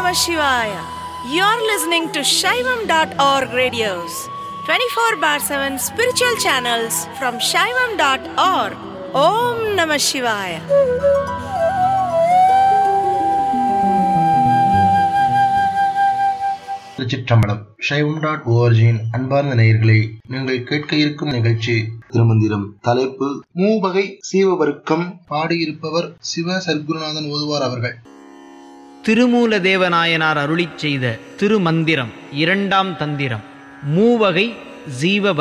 Namah Shivaya. You're listening to Shaivam.org radios, 24 bar 7 spiritual channels from Shaivam.org. Om Namah Shivaya. திருச்சிற்றம்பலம் சைவம் dot ஓஆர்ஜியின் அன்பார்ந்த நேயர்களே நீங்கள் கேட்க இருக்கும் நிகழ்ச்சி திருமந்திரம் தலைப்பு மூவகை சீவவர்க்கம் பாடியிருப்பவர் சிவ சர்க்குருநாதன் ஓதுவார் அவர்கள் திருமூல தேவநாயனார் அருளிச் செய்த திருமந்திரம் இரண்டாம் தந்திரம் மூவகை ஜீவ